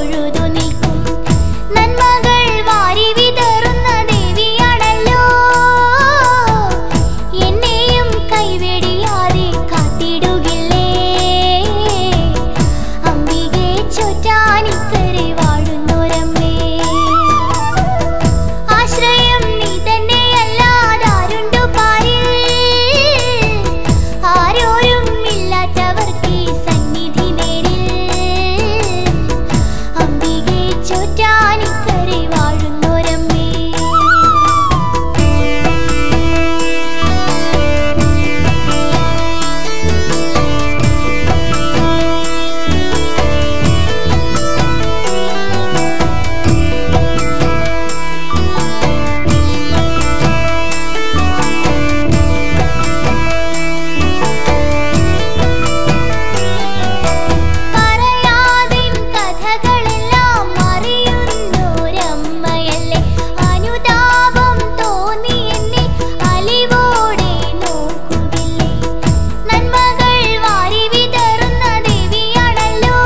തൊഴുതു നിൽക്കും നന്മകൾ വാരി വിതറുന്ന ദേവിയാണല്ലോ എന്നെയും കൈവെടിയാതെ കാത്തിടുകില്ലേ അംബികെ ചൊറ്റാനിക്കരെ വാഴുന്നോരമ്മേ ആശ്രയം നീ തന്നെയല്ലാതാരുണ്ടു പാരിൽ ആരോരും ഇല്ലാത്തവർക്ക് ഈ സന്നിധി നേരിൽ അംബികെ ചോറ്റാനിക്കരെ വാഴുന്നോരമ്മേ പറയാതിൻ കഥകളെല്ലാം അറിയുന്നോരമ്മയല്ലേ അനുതാപം തോന്നി എന്നെ അലിവോടെ നോക്കുകില്ലേ നന്മകൾ വാരി വിതറുന്ന ദേവിയാണല്ലോ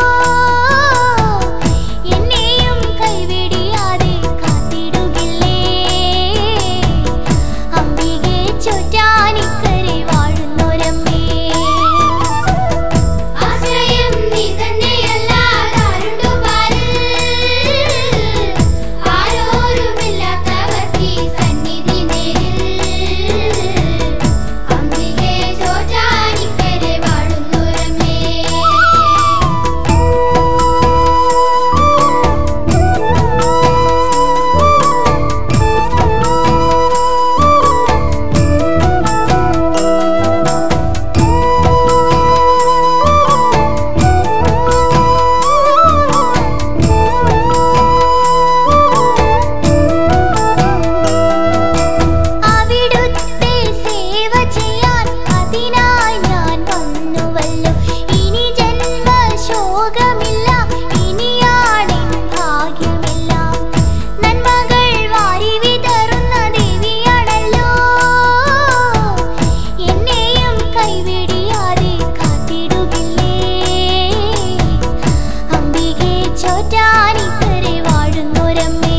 എന്നെയും കൈവിടിയാതെ കാത്തിടുകില്ലേ അംബികെ ചൊറ്റാനിക്കരെ വാഴുന്നോരമ്മേ ആശ്രയം നീ തന്നെയല്ലാതാരുണ്ടു പാരിൽ ആരോരുമില്ലാത്തവർക്ക് ഈ സന്നിധി നേരിൽ അംബികെ ചോറ്റാനിക്കരെ വാഴുന്നോരമ്മേ അവിടുത്തെ സേവ ചെയ്യാൻ അതിനായി ഞാൻ വന്നുവല്ലോ ഇനി ജന്മ ശോകമില്ല ഇനിയാണെൻ ഭാഗ്യമെല്ലാം നന്മകൾ വാരി വിതറുന്ന ദേവിയാണല്ലോ എന്നെയും കൈവിടിയാതെ കാത്തിടുകില്ലേ അംബികെ ചോറ്റാനിക്കരെ വാഴുന്നോരമ്മേ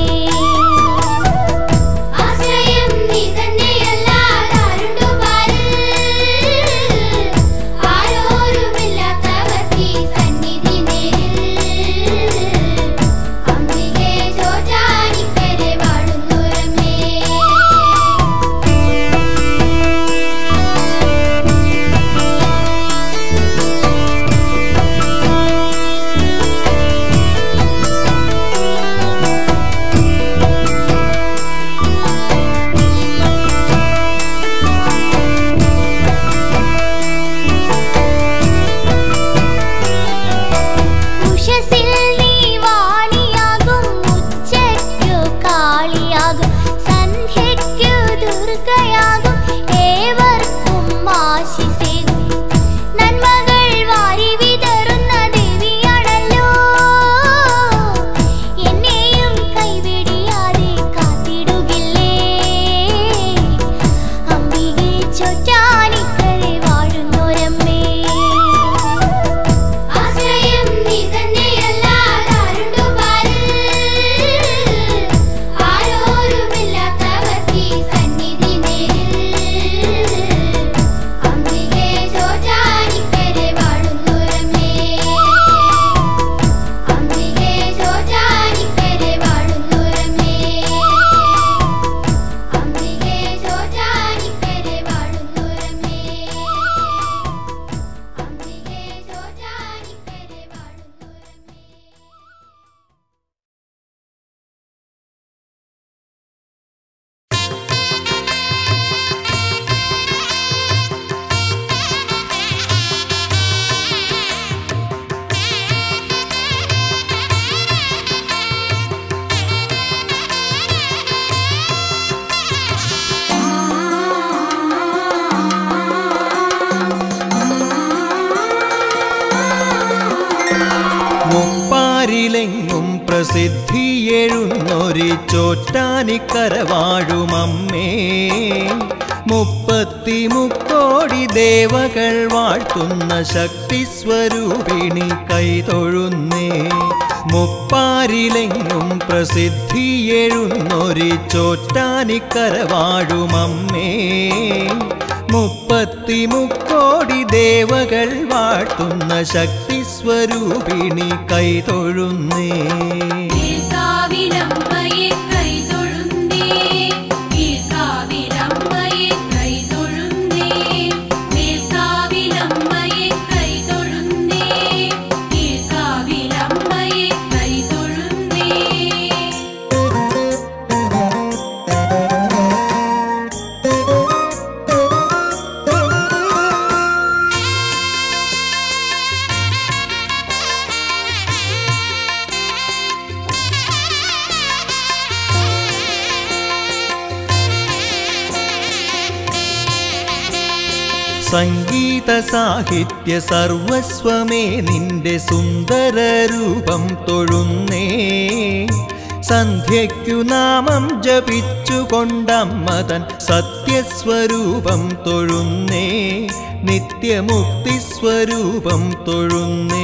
ആശ്രയം നീ തന്നെയല്ലാതാരുണ്ടു പാരിൽ ആരോരുമില്ലാത്തവർക്ക് ഈ സന്നിധി നേരിൽ അംബികെ ചോറ്റാനിക്കരെ വാഴുന്നോരമ്മേ ഉഷസിൽ നീ വാണിയാകും ഉച്ചയ്ക്കു കാളിയാകും സന്ധ്യയ്ക്കു ദുർഗയാകും ഏവർക്കും ആശിസേകും നന്മകൾ വാരി വിതറുന്ന ദേവിയാണല്ലോ എന്നെയും കൈവിടിയാതെ കാത്തിടുകില്ലേ അംബികെ ചൊറ്റാനിക്കരെ വാഴുന്നോരമ്മേ ആശ്രയം നീ തന്നെയല്ലാതാരുണ്ടു പാരിൽ ആരോരുമില്ലാത്തവർക്ക് ഈ സന്നിധി നേരിൽ അംബികെ ചോറ്റാനിക്കരെ വാഴുന്നോരമ്മേ അംബികെ ചോറ്റാനിക്കരെ വാഴുന്നോരമ്മേ അംബികെ ചോറ്റാനിക്കരെ വാഴുന്നോരമ്മേ അംബികെ ചോറ്റാനിക്കരെ വാഴുന്നോരമ്മേ മുപ്പാരിലെങ്ങും പ്രസിദ്ധിയെഴുന്നൊരു ചോറ്റാനിക്കര വാഴുമമ്മേ മുപ്പത്തി മുക്കോടി ദേവകൾ വാഴ്ത്തുന്ന ശക്തി സ്വരൂപിണി കൈതൊഴുന്നേ മുപ്പാരിലെങ്ങും പ്രസിദ്ധിയെഴുന്നൊരി ചോറ്റാനിക്കര വാഴുമമ്മേ മുപ്പത്തി മുക്കോടി ദേവകൾ വാഴ്ത്തുന്ന ശക്തി സ്വരൂപിണി കൈതൊഴുന്നേ കാവിലമ്മയെ കൈതൊഴുന്നേ കാവിലമ്മയെ കൈതൊഴുന്നേ കാവിലമ്മയെ കൈതൊഴുന്നേ കാവിലമ്മയെ കൈതൊഴുന്നേ സംഗീത സാഹിത്യ സർവസ്വമേ നിന്റെ സുന്ദര രൂപം തൊഴുന്നേ സന്ധ്യയ്ക്കു നാമം ജപിച്ചുകൊണ്ടമ്മതൻ സത്യസ്വരൂപം തൊഴുന്നേ നിത്യമുക്തി സ്വരൂപം തൊഴുന്നേ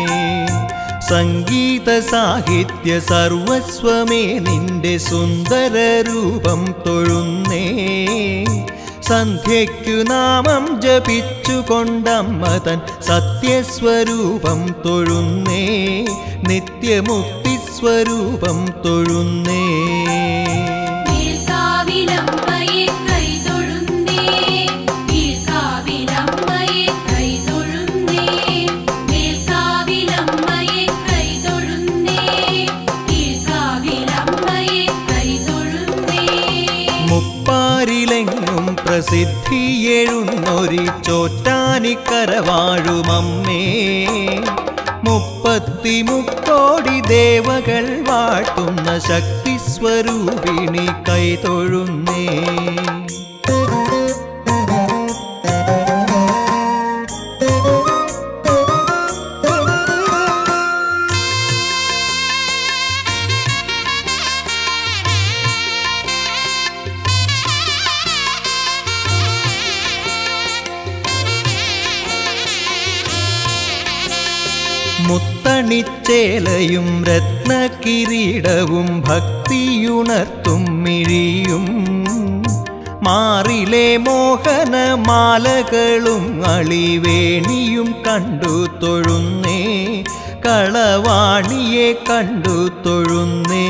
സംഗീത സാഹിത്യ സർവസ്വമേ നിന്റെ സുന്ദര രൂപം തൊഴുന്നേ സന്ധ്യയ്ക്കു നാമം ജപിച്ചുകൊണ്ടമ്മതൻ സത്യസ്വരൂപം തൊഴുന്നേ നിത്യമുക്തി സ്വരൂപം തൊഴുന്നേ കാവിലമ്മയെ കൈതൊഴുന്നേ കാവിലമ്മയെ കൈതൊഴുന്നേ കാവിലമ്മയെ കൈതൊഴുന്നേ കാവിലമ്മയെ കൈതൊഴുന്നേ മുപ്പാരിലെങ്ങും പ്രസിദ്ധിയെഴുന്നൊരി ചോറ്റാനിക്കര വാഴുമമ്മേ മുപ്പത്തി മുക്കോടി ദേവകൾ വാഴ്ത്തുന്ന ശക്തി സ്വരൂപിണി കൈതൊഴുന്നേ മുത്തണിച്ചേലയും രത്നകിരീടവും ഭക്തിയുണർത്തും മിഴിയും മാറിലെ മോഹനമാലകളും അളിവേണിയും കണ്ടു തൊഴുന്നേ കളവാണിയെ കണ്ടു തൊഴുന്നേ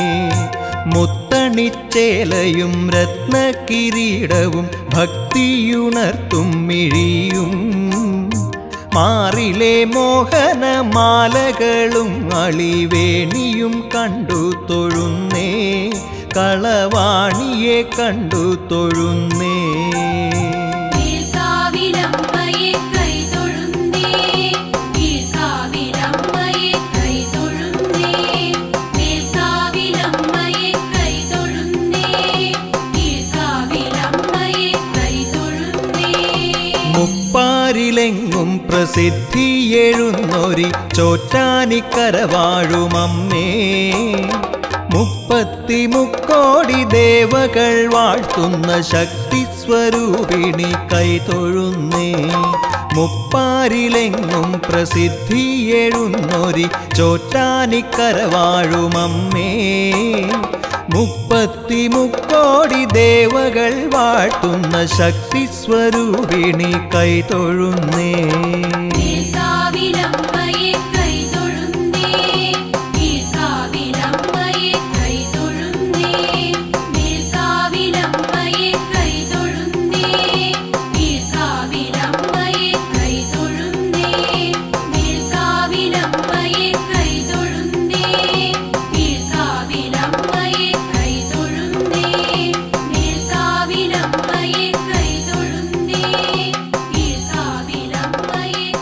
മുത്തണിച്ചേലയും രത്നകിരീടവും ഭക്തിയുണർത്തും മിഴിയും മാറിലെ മോഹനമാലകളും അളിവേണിയും കണ്ടു തൊഴുന്നേ കളവാണിയെ കണ്ടു തൊഴുന്നേ കാവിലമ്മയെ കൈതൊഴുന്നേ കാവിലമ്മയെ കൈതൊഴുന്നേ കാവിലമ്മയെ കൈതൊഴുന്നേ കാവിലമ്മയെ കൈതൊഴുന്നേ മുപ്പാരിലെങ്ങും പ്രസിദ്ധിയെഴുന്നൊരി ചോറ്റാനിക്കര വാഴുമമ്മേ മുപ്പത്തി മുക്കോടി ദേവകൾ വാഴ്ത്തുന്ന ശക്തി സ്വരൂപിണി കൈതൊഴുന്നേ മുപ്പാരിലെങ്ങും പ്രസിദ്ധിയെഴുന്നൊരി ചോറ്റാനിക്കര വാഴുമമ്മേ മുപ്പത്തി മുക്കോടി ദേവകൾ വാഴ്ത്തുന്ന ശക്തി സ്വരൂപിണി കൈതൊഴുന്നേ കാവിലമ്മയെ കൈതൊഴുന്നേ കാവിലമ്മയെ കൈതൊഴുന്നേ കാവിലമ്മയെ കൈതൊഴുന്നേ കാവിലമ്മയെ കൈതൊഴുന്നേ കാവിലമ്മയെ കൈതൊഴുന്നേ കാവിലമ്മയെ കൈതൊഴുന്നേ കാവിലമ്മയെ കൈതൊഴുന്നേ കാവിലമ്മയെ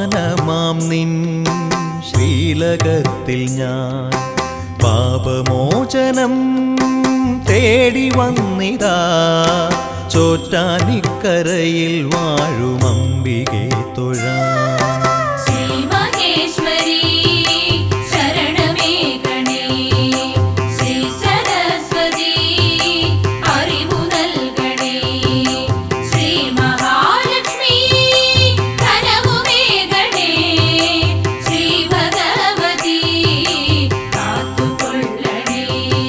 പാവനമാം നിൻ ശ്രീലകത്തിൽ ഞാൻ പാപമോചനം തേടി വന്നിതാ ചോറ്റാനിക്കരയിൽ വാഴുമമ്പികെ തൊഴാം ശ്രീ മഹേശ്വരി ശരണമേകണേ ശ്രീ സരസ്വതി അറിവു നൽകണേ ശ്രീ മഹാലക്ഷ്മി ധനവുമേകണേ ശ്രീ ഭഗവതി കാത്തുകൊള്ളണേ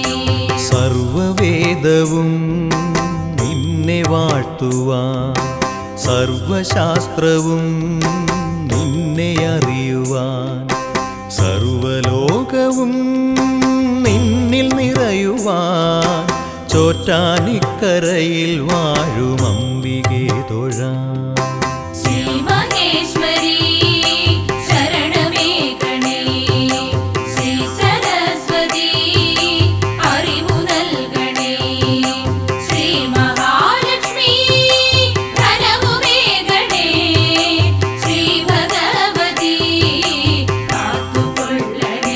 സർവവേദവും നിന്നെ വാഴ്ത്തുവാൻ സർവശാസ്ത്രവും നിന്നെ അറിയുവാൻ സർവലോകവും നിന്നിൽ നിറയുവാൻ ചോറ്റാനിക്കരയിൽ വാഴുമമ്പികെ തൊഴാം ശ്രീ മഹേശ്വരി ശരണമേകണേ ശ്രീ സരസ്വതി അറിവു നൽകണേ ശ്രീ മഹാലക്ഷ്മി ധനവുമേകണേ ശ്രീ ഭഗവതി കാത്തുകൊള്ളണേ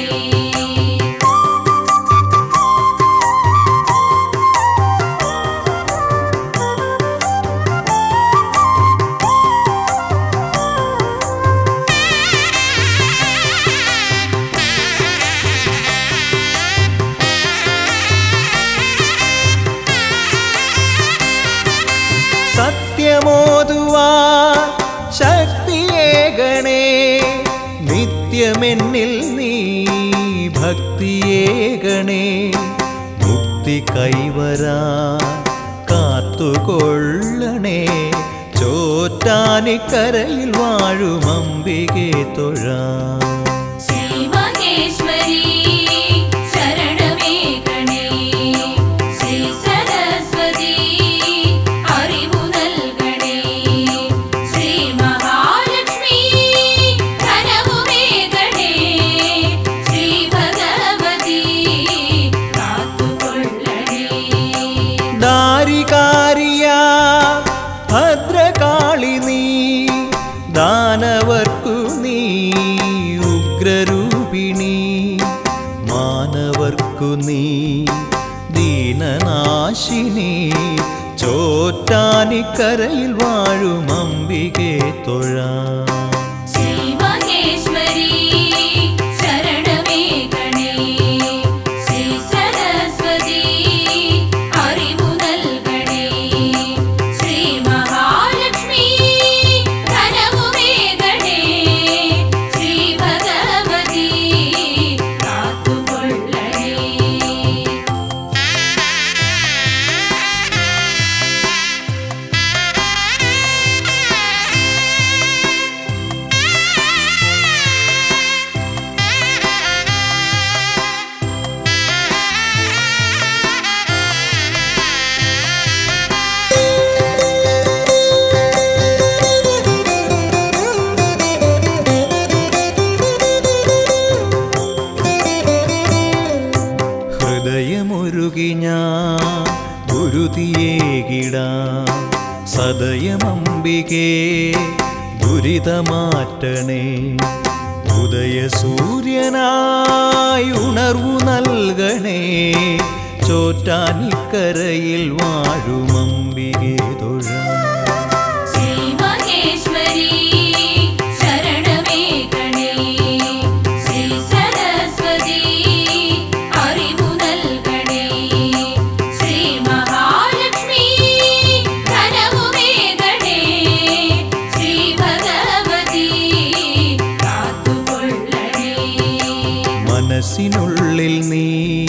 സത്യമോതുവാൻ ശക്തിയേകണേ നിത്യമെന്നിൽ നീ ഭക്തിയേകണേ മുക്തി കൈവരാ കാത്തുകൊള്ളണേ ചോറ്റാനിക്കരയിൽ വാഴുമമ്പികെ തൊഴാം ശ്രീ മഹേശ്വരി ശരണമേകണേ ശ്രീ സരസ്വതി അറിവു നൽകണേ ശ്രീ മഹാലക്ഷ്മി ധനവുമേകണേ ശ്രീ ഭഗവതി കാത്തുകൊള്ളണേ ദാരികാരിയ ഭദ്രകാളി നീ ദാനവർക്കു നീ ഉഗ്രരൂപിണി മാനവർക്കു നീ ദീനനാശിനി ചോറ്റാനിക്കരയിൽ വാഴും അംബികെ തൊഴാം ശ്രീ മഹേശ്വരി ശരണമേകണേ ശ്രീ സരസ്വതി അറിവു നൽകണേ ശ്രീ മഹാലക്ഷ്മി ധനവുമേകണേ ശ്രീ ഭഗവതി കാത്തുകൊള്ളണേ ഹൃദയമൊരുകി ഞാൻ ഗുരുതിയേകിടാം സദയമംബികേ ദുരിതമാറ്റണേ ഉദയസൂര്യനായി ഉണർവു നൽകണേ ചോറ്റാനിക്കരയിൽ വാഴുമമ്പികെ തൊഴാം ശ്രീ മഹേശ്വരി ശരണമേകണേ ശ്രീ സരസ്വതി അറിവു നൽകണേ ശ്രീ മഹാലക്ഷ്മി ധനവുമേകണേ ശ്രീ ഭഗവതി കാത്തുകൊള്ളണേ മനസ്സിനുള്ളിൽ നീ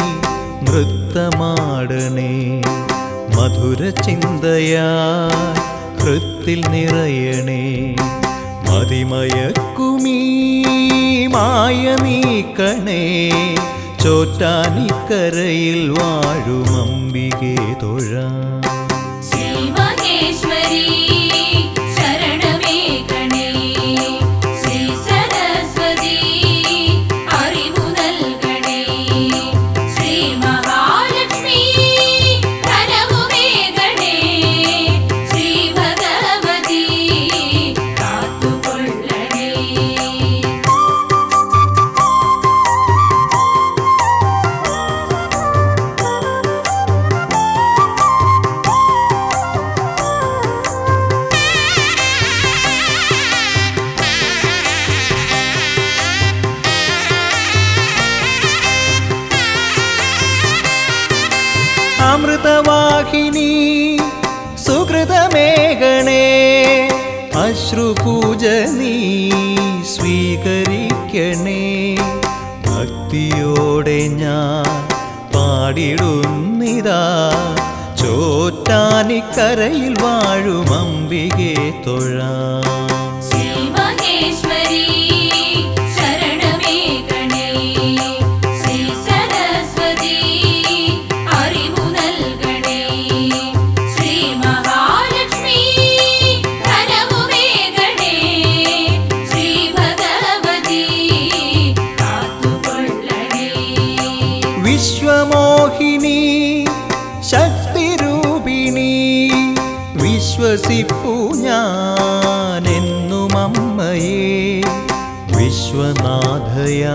നൃത്തമാടണേ മധുര ചിന്തയാ ഹൃത്തിൽ നിറയണേ മതിമയക്കുമീ മായ നീക്കണേ ചോറ്റാനിക്കരയിൽ വാഴുമമ്പികെ തൊഴാം ശ്രീ മഹേശ്വരി ശരണമേകണേ ശ്രീ സരസ്വതി അറിവു നൽകണേ ശ്രീ മഹാലക്ഷ്മി ധനവുമേകണേ ശ്രീ ഭഗവതി കാത്തുകൊള്ളണേ അമൃതവാഹിനി സുഹൃതമേഘണേ അശ്രുപൂജ നീ സ്വീകരിക്കണേ ഭക്തിയോടെ ഞാൻ പാടിടുന്നിതാ ചോറ്റാനിക്കരയിൽ വാഴും അംബികെ തൊഴാം ശ്രീ മഹേശ്വരി ശരണമേ ഗണേ ശ്രീ സരസ്വതി അറിവു നൽകണേ ശ്രീ മഹാലക്ഷ്മി ധനവുമേ ഗണേ ശ്രീ ഭഗവതി കാത്തുകൊള്ളണേ വിശ്വമോഹിനി ശക്തിരൂപിണി വിശ്വസിപ്പു ഞാനെന്നും അമ്മയെ വിശ്വനാഥയാ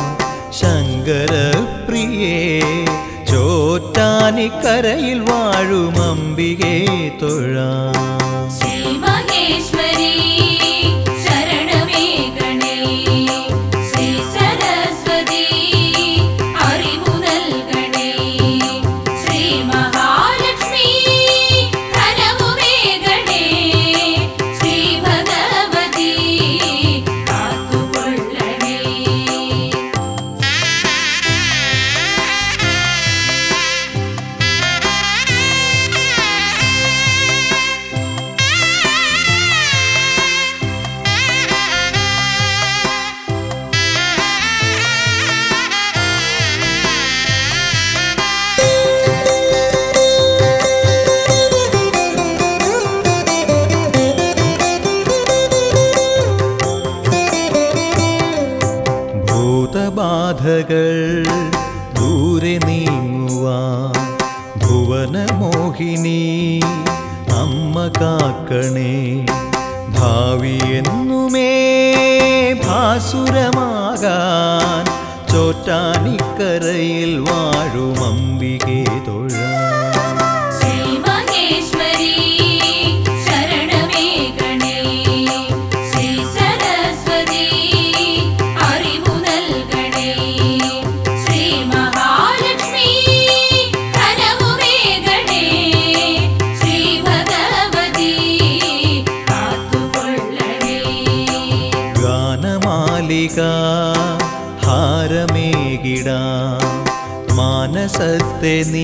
ശങ്കരപ്രിയേ ചോറ്റാനിക്കരയിൽ വാഴും അംബികെ തൊഴാം ശ്രീ മഹേശ്വരി ശരണമേ ഗണേ ശ്രീ സരസ്വതി അറിവു നൽകണേ ശ്രീ മഹാലക്ഷ്മി ധനവുമേ ഗണേ ശ്രീ ഭഗവതി കാത്തുകൊള്ളണേ ഭൂതബാധകൾ ദൂരെ നീങ്ങുവാൻ ഭുവനമോഹിനി അമ്മ കാക്കണേ ഭാവി എന്നുമേ ഭാസുരമാകാൻ ചോറ്റാനിക്കരയിൽ വാഴും അംബികെ തൊഴാം ശ്രീ മഹേശ്വരി ശരണമേ ഗണേ ശ്രീ സരസ്വതി അറിവു നൽകണേ ശ്രീ മഹാലക്ഷ്മി ധനവുമേ ഗണേ ശ്രീ ഭഗവതി കാത്തുകൊള്ളണേ ഗാനമാലിക ഹാരമേകിട മാനസത്തെ നീ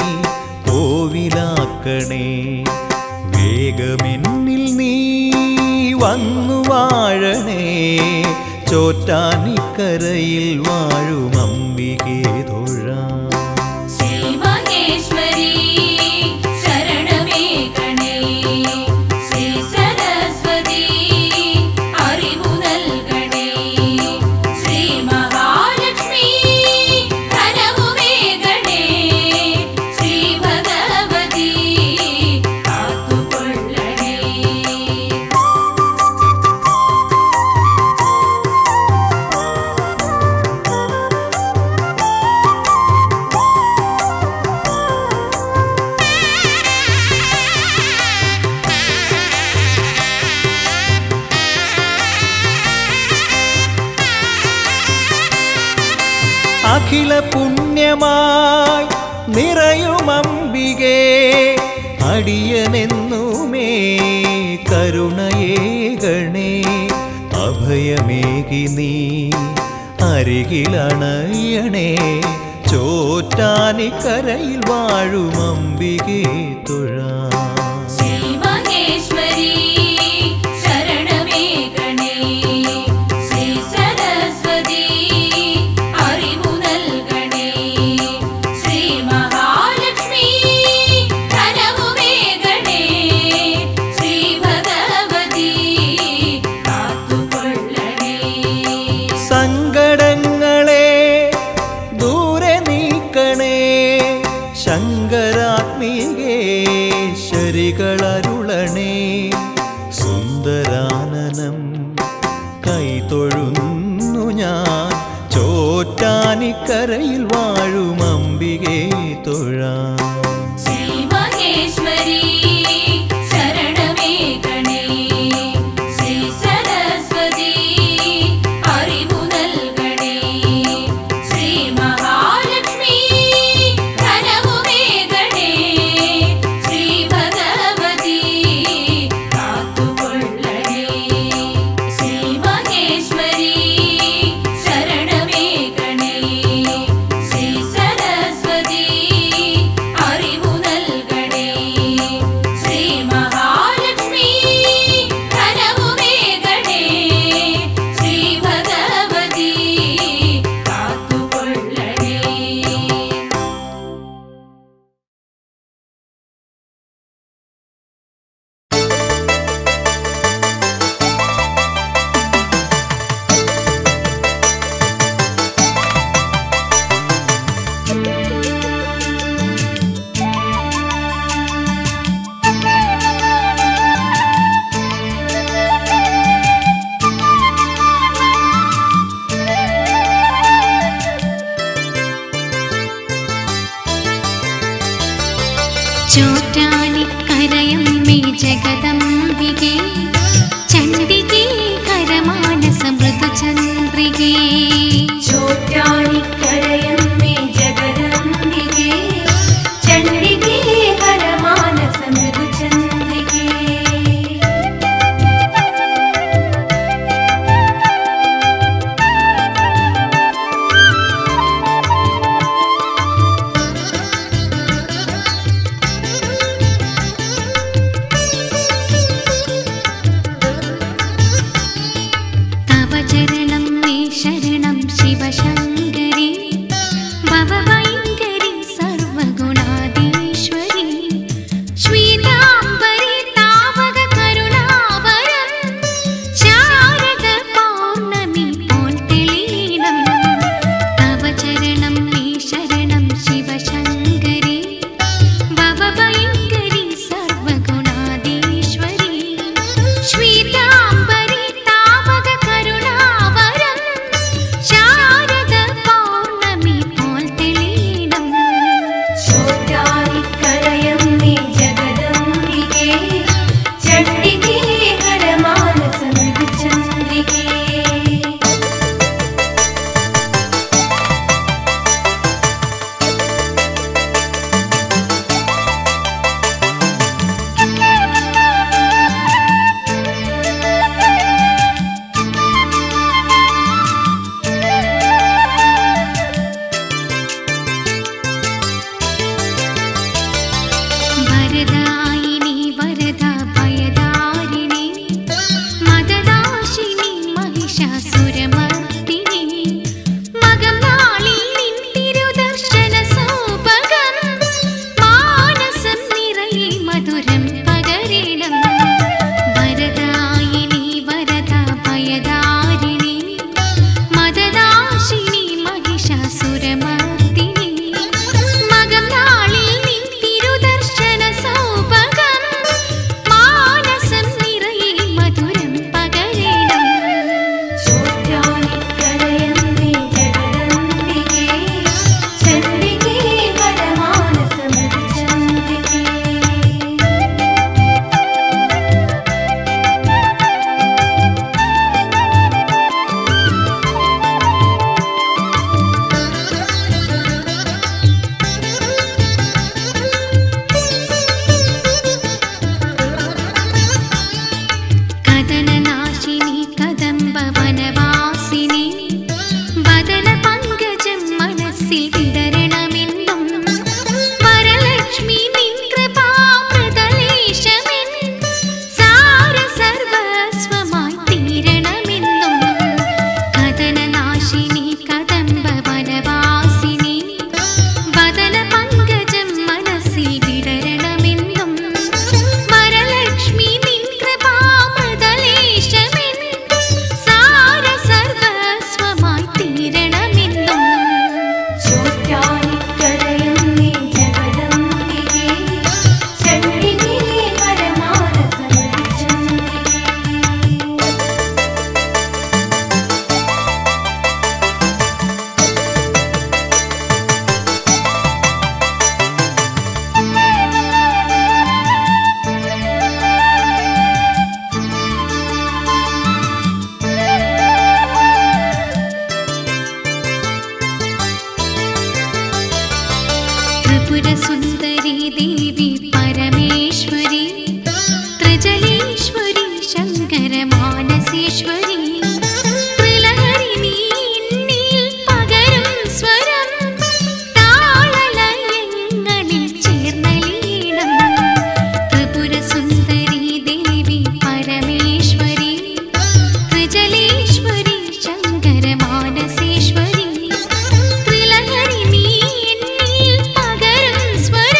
കോവിലാക്കണേ വേഗമെന്നിൽ നീ വന്നു വാഴണേ ചോറ്റാനിക്കരയിൽ വാഴും അംബികെ തൊഴാം ശ്രീ മഹേശ്വരി ശരണമേ ഗണേ ശ്രീ സരസ്വതി അറിവു നൽകണേ ശ്രീ മഹാലക്ഷ്മി ധനവുമേ ഗണേ ശ്രീ ഭഗവതി കാത്തുകൊള്ളണേ അഖില പുണ്യമായി നിറയുമംബികേ അടിയനെന്നുമേ കരുണയേകണേ അഭയമേകി നീ അരികിലണയണേ ചോറ്റാനിക്കരയിൽ വാഴുമംബികേ തുഴാം ശ്രീ മഹേശ്വരി ശരണമേ ഗണേ ശ്രീ സരസ്വതി അറിവു നൽകണേ ശ്രീ മഹാലക്ഷ്മി ധനവുമേ ഗണേ ശ്രീ ഭഗവതി കാത്തുകൊള്ളണേ സങ്കടങ്ങളെ ദൂരെ നീക്കണേ ശങ്കരാത്മികേ ശരികളരുളണേ സുന്ദരാനനം കൈതൊഴുന്നു ഞാൻ ചോറ്റാനിക്കരയിൽ വാഴും അംബികേ തൊഴാം ശ്രീ മഹേശ്വരി ശരണമേ ഗണേ ശ്രീ സരസ്വതി അറിവു നൽകണേ ശ്രീ മഹാലക്ഷ്മി ധനവുമേ ഗണേ ചോറ്റാനിക്കരയമ്മേ ജഗദംബികേ ചണ്ഡികേ കരമാനസ മൃദുചന്ദ്രികേ ചോറ്റാനിക്കരയമ്മേ ജഗദംബികേ ചണ്ഡികേ ഹരമാനസ മൃദുചന്ദ്രികേ തവ ചരണം മേ ശരണം ശിവശങ്കരി ഭവഭയങ്കരി സർവഗുണാധീശ്വരി ശ്വേതാംബരി താവക കരുണാവരം ശാരദ പൗർണമി പോൽ തെളിയണം തവ ചരണം മേ ശരണം ശിവശങ്കരി ഭവഭയങ്കരി സർവഗുണാധീശ്വരി ശ്വേതാംബരി താവക കരുണാവരം ശാരദ പൗർണമി പോൽ തെളിയണം ചോറ്റാനിക്കരയമ്മേ ജഗദംബികേ ചണ്ഡികേ ഹരമാനസ മൃദുചന്ദ്രികേ വരദായിനി വരദ ഭയദാരിണി മദദാശിനി മഹിഷാസുരമർദിനി മകം നാളിൽ നിൻ തിരുദർശന സൗഭഗം മാനസം നിറയെ മധുരം പകരണം വരദായിനി വരദ ഭയദാരിണി മദദാശിനി മഹിഷാസുരമർദിനി മകം നാളിൽ നിൻ തിരുദർശന സൗഭഗം മാനസം നിറയെ മധുരം പകരണം ചോറ്റാനിക്കരയമ്മേ ജഗദംബികേ ചണ്ഡികേ ഹരമാനസ മൃദുചന്ദ്രികേ കദനനാശിനി കദംബ വനവാസിനി വദന പങ്കജം മനസ്സിൽ വിതരണമെന്നും വരലക്ഷ്മി നിൻ കൃപാമൃതലേശമെൻ സാര സർവസ്വമായി തീരണമെന്നും കദനനാശിനി കദംബ വനവാസിനി വദന പങ്കജം മനസ്സിൽ വിടരണമെന്നും വരലക്ഷ്മി നിൻ കൃപാമൃതലേശമെൻ സാര സർവസ്വമായി തീരണമെന്നും ചോറ്റാനിക്കരയമ്മേ ജഗദംബികേ ചണ്ഡികേ ഹരമാനസ മൃദുചന്ദ്രികേ ത്രിപുരസുന്ദരി ദേവി പരമേശ്വരി ത്രിജലേശ്വരി ശങ്കര മാനസേശ്വരി ത്രിലഹരിണി എന്നിൽ പകരും സ്വരം താളലയങ്ങളിൽ ചേർന്നലീണം ത്രിപുരസുന്ദരി ദേവി പരമേശ്വരി ത്രിജലേശ്വരി ശങ്കര മാനസേശ്വരി ത്രിലഹരിണി എന്നിൽ പകരും സ്വരം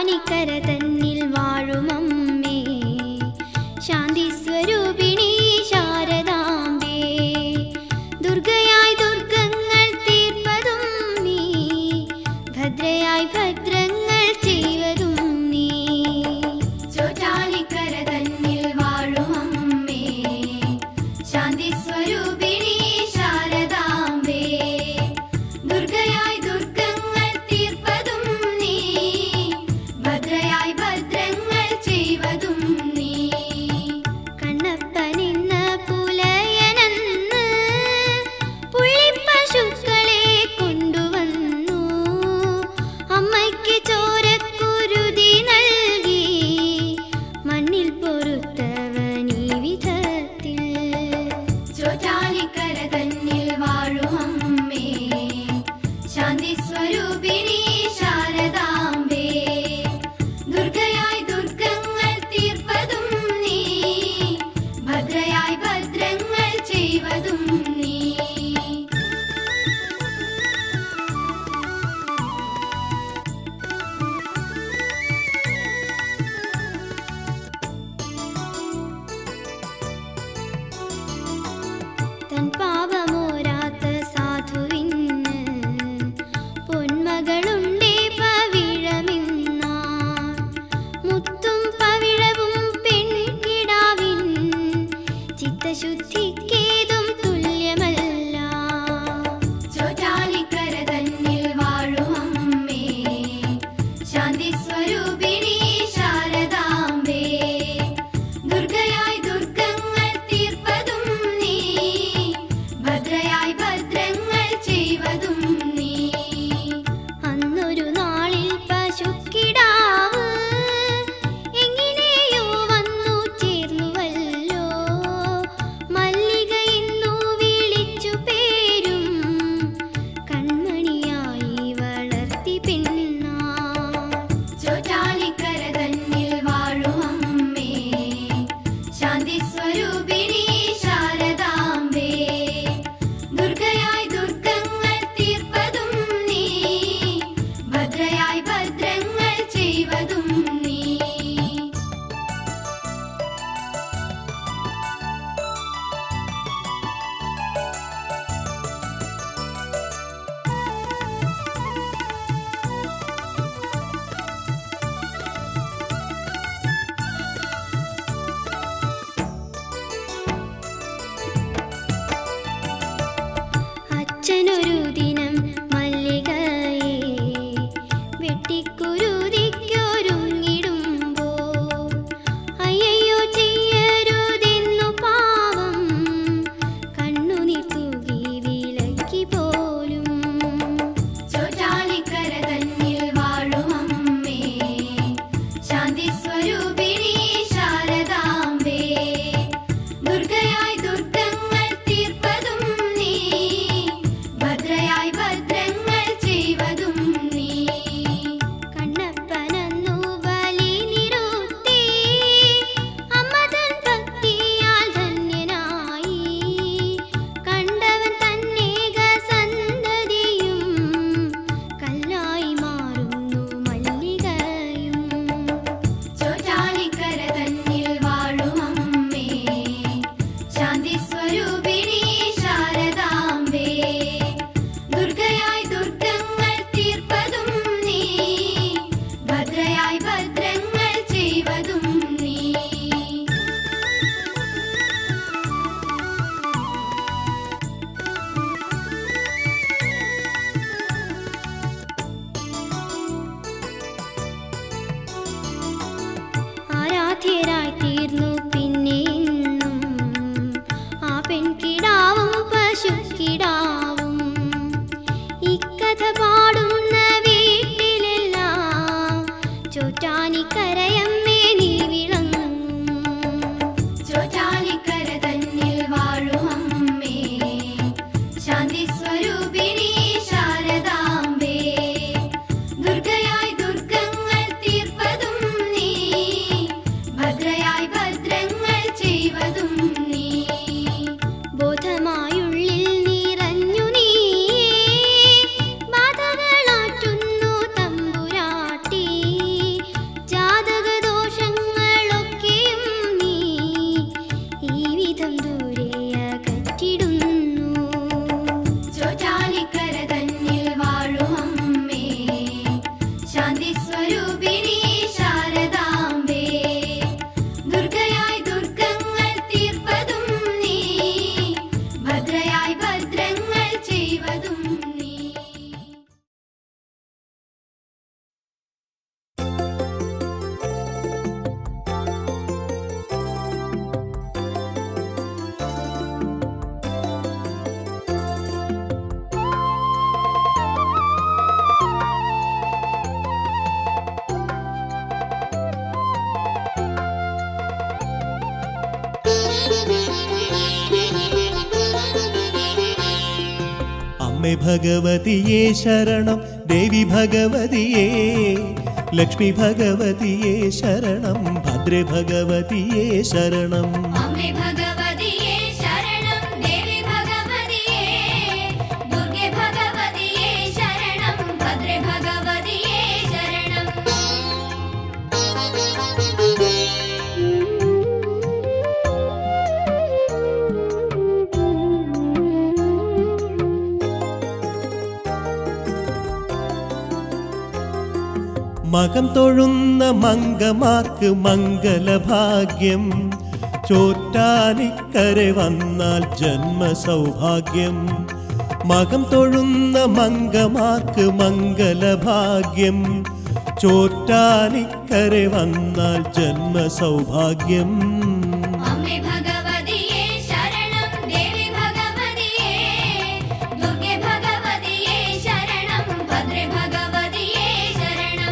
ചോറ്റാനിക്കര തന്നിൽ വാഴുമമ്മേ ശാന്തി സ്വരൂപിണി ശാരദാംബേ ദുർഗയായി ദുർഗങ്ങൾ തീർപ്പതും നീ ഭദ്രയായി ഭദ്രങ്ങൾ ചെയ്വതും നീ ചോറ്റാനിക്കര തന്നിൽ വാഴുമമ്മേ ശാന്തി സ്വരൂപിണി ശാരദാംബേ ദുർഗയായി ദുർഗങ്ങൾ തീർപ്പതും നീ ഭദ്രയായി ഭദ്രങ്ങൾ ചെയ്വതും നീ കണ്ണപ്പനിന്ന പുലയനന്ന് പുള്ളിപ്പശുക്കളെ കൊണ്ടുവന്നു അമ്മയ്ക്ക് ചോരക്കുരുതി നൽകി മണ്ണിൽ പൊറുത്തവനീ വിധത്തിൽ ചോറ്റാനിക്കര തന്നിൽ വാഴും അമ്മേ ശാന്തി സ്വരൂപിണി ശാരദാംബേ ദുർഗയായി ദുർഗങ്ങൾ തീർപ്പതും നീ ഭദ്രയായി ഭദ്രങ്ങൾ ചെയ്വതും നീ തൻ പാപമോരാത്ത സാധുവിന് പൊന്മകളുണ്ടേ പവിഴമിന്നാൻ മുത്തും പവിഴവും പെൺകിടാവിൻ ചിത്തശുദ്ധിക്കേതും തുല്യമല്ല ചോറ്റാനിക്കര തന്നിൽ വാഴും അമ്മേ ശാന്തി സ്വരൂപിണി ശാരദാംബേ ദുർഗയായി ദുർഗങ്ങൾ തീർപ്പതും നീ ഭദ്രയായി ഭദ്രങ്ങൾ ചെയ്വതും നീ അന്നൊരു നാളിൽ പശുക്കിടാവ് എങ്ങനെയോ വന്നു ചേർന്നുവല്ലോ മല്ലിക എന്നു വിളിച്ചു പേരും കൺമണിയായി വളർത്തി പെണ്ണാ ചോറ്റാനിക്കര തന്നിൽ വാഴും അമ്മേ ശാന്തി സ്വരൂപിണി ശാരദാംബേ ദുർഗയായി ദുർഗങ്ങൾ തീർപ്പതും നീ ഭദ്രയായി ഭദ്രങ്ങൾ ചെയ്വതും നീ അച്ഛനൊരു ദിനം മല്ലികയെ വെട്ടിക്കുരുതിക്കൊരുങ്ങിടുമ്പോൾ അയ്യയ്യോ ചെയ്യരുതെന്നു പാവം കണ്ണുനീർ തൂകി വിലക്കി പോലും ചോറ്റാനിക്കര തന്നിൽ വാഴും അമ്മേ ശാന്തി സ്വരൂപിണി ശാരദാംബേ ദുർഗയായി ദുർഗങ്ങൾ തീർപ്പതും നീ ഭദ്രയായി ഭദ്രങ്ങൾ ചെയ്വതും നീ കണ്ണപ്പനന്നു ബലി നിറുത്തി അമ്മതൻ ഭക്തിയാൽ ധന്യനായി കണ്ടവൻ തന്നേക സന്തതിയും കല്ലായി മാറുന്നു മല്ലികയും ചോറ്റാനിക്കര തന്നിൽ വാഴും അമ്മേ ശാന്തി സ്വരൂപിണി ശാരദാംബേ ദുർഗയായി ദുർഗങ്ങൾ തീർപ്പതും നീ ഭദ്രയായി ഭദ്രങ്ങൾ ചെയ്വതും നീ ആരാധ്യരായി തീർന്നു പിന്നെ ഇന്നും ആ പെൺകിടാവും പശുക്കിടാവും ഇക്കഥ പാടുന്ന വീട്ടിലെല്ലാം ചോറ്റാനിക്കരയമ്മേ നീ വിളങ്ങും ചോറ്റാനിക്കര തന്നിൽ വാഴും അമ്മേ ശാന്തി സ്വരൂപിണി ശാരദാംബേ ദുർഗയായി ദുർഗങ്ങൾ തീർപ്പതും നീ ഭദ്രയായി ഭദ്രങ്ങൾ ചെയ്വതും നീ ബോധമായുള്ളിൽ നിറഞ്ഞു നീ ബാധകളാറ്റുന്നു തമ്പുരാട്ടി അമ്മേ ഭഗവതിയെ ശരണം ദേവി ഭഗവതിയെ ലക്ഷ്മി ഭഗവതിയെ ശരണം ഭദ്രേ ഭഗവതിയെ ശരണം അമ്മേ ഭഗവതിയെ ശരണം ദേവി ഭഗവതിയെ ദുർഗെ ഭഗവതിയെ ശരണം ഭദ്രേ ഭഗവതിയെ ശരണം മകം തൊഴുന്ന മങ്കമാർക്ക് മംഗലഭാഗ്യം ചോറ്റാനിക്കരെ വന്നാൽ ജന്മസൗഭാഗ്യം മകം തൊഴുന്ന മങ്കമാർക്ക് മംഗലഭാഗ്യം ചോറ്റാനിക്കരെ വന്നാൽ ജന്മസൗഭാഗ്യം അമ്മേ ഭഗവതിയെ ശരണം ദേവി ഭഗവതിയെ ദുർഗെ ഭഗവതിയെ ശരണം ഭദ്രേ ഭഗവതിയെ ശരണം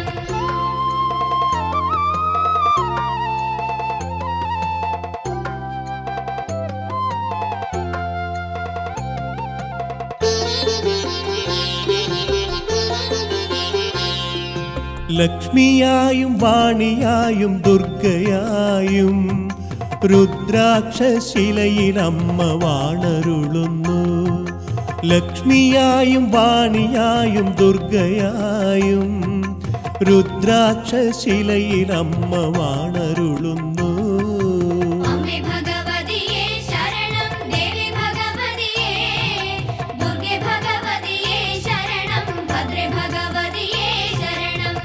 ലക്ഷ്മിയായും വാണിയായും ദുർഗയായും രുദ്രാക്ഷശിലയിൽ അമ്മ വാണരുളുന്നു ലക്ഷ്മിയായും വാണിയായും ദുർഗയായും രുദ്രാക്ഷശിലയിൽ അമ്മ വാണരുളുന്നു അമ്മേ ഭഗവതിയെ ശരണം ദേവി ഭഗവതിയെ ദുർഗെ ഭഗവതിയെ ശരണം ഭദ്രേ ഭഗവതിയെ ശരണം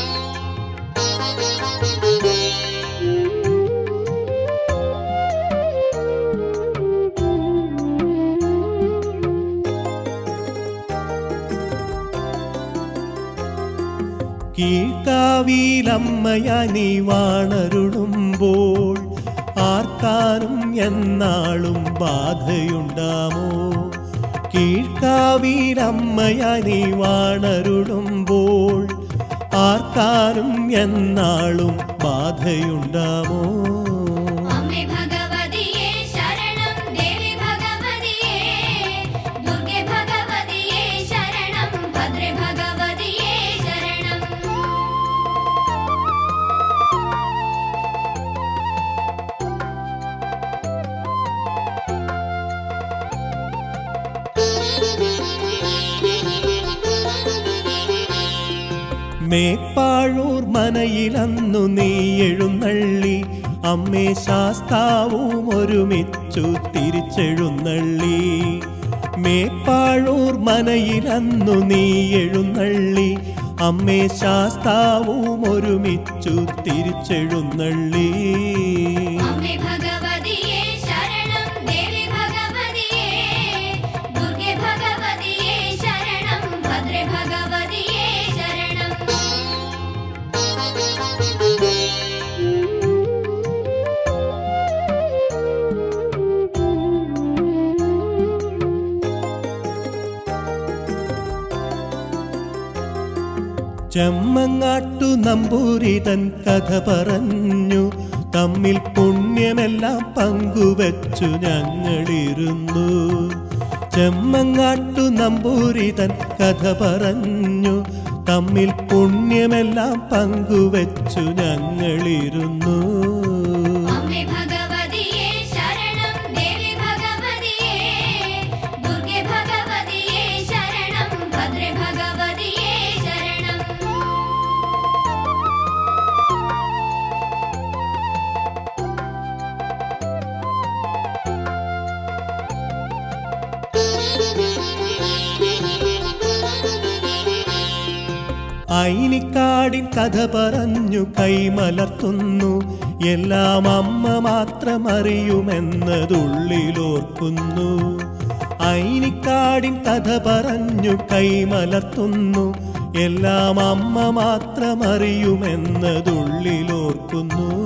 കീഴ്ക്കാവിയിലമ്മയാ നീ വാണരുളുമ്പോൾ ആർക്കാനും എന്നാളും ബാധയുണ്ടാമോ കീഴ്ക്കാവിയിലമ്മയാ നീ വാണരുളുമ്പോൾ ആർക്കാനും എന്നാളും ബാധയുണ്ടാമോ അമ്മേ ഭഗവതിയെ ശരണം ദേവി ഭഗവതിയെ ദുർഗെ ഭഗവതിയെ ശരണം ഭദ്രേ ഭഗവതിയെ ശരണം മേപ്പാഴൂർ മനയിലന്നു നീ എഴുന്നള്ളി അമ്മേ ശാസ്താവും ഒരുമിച്ചു തിരിച്ചെഴുന്നള്ളി മേപ്പാഴൂർ മനയിലന്നു നീ എഴുന്നള്ളി അമ്മേ ശാസ്താവും ഒരുമിച്ചു തിരിച്ചെഴുന്നള്ളി അമ്മേ ഭഗവതിയെ ശരണം ദേവി ഭഗവതിയെ ദുർഗെ ഭഗവതിയെ ശരണം ഭദ്രേ ഭഗവതിയെ ശരണം ചെമ്മങ്ങാട്ടു നമ്പൂരിതൻ കഥ പറഞ്ഞു തമ്മിൽ പുണ്യമെല്ലാം പങ്കുവച്ചു ഞങ്ങളിരുന്നു ചെമ്മങ്ങാട്ടു നമ്പൂരിതൻ കഥ പറഞ്ഞു തമ്മിൽ പുണ്യമെല്ലാം പങ്കുവച്ചു ഞങ്ങളിരുന്നു അമ്മേ ഭഗവതിയെ ശരണം ദേവി ഭഗവതിയെ ദുർഗെ ഭഗവതിയെ ശരണം ഭദ്രേ ഭഗവതിയെ ശരണം ഐനിക്കാടിൻ കഥ പറഞ്ഞു കൈമലർത്തുന്നു എല്ലാം അമ്മ മാത്രം അറിയുമെന്നതുള്ളിലോർക്കുന്നു ഐനിക്കാടിൻ കഥ പറഞ്ഞു കൈമലർത്തുന്നു എല്ലാം അമ്മ മാത്രം അറിയുമെന്നതുള്ളിലോർക്കുന്നു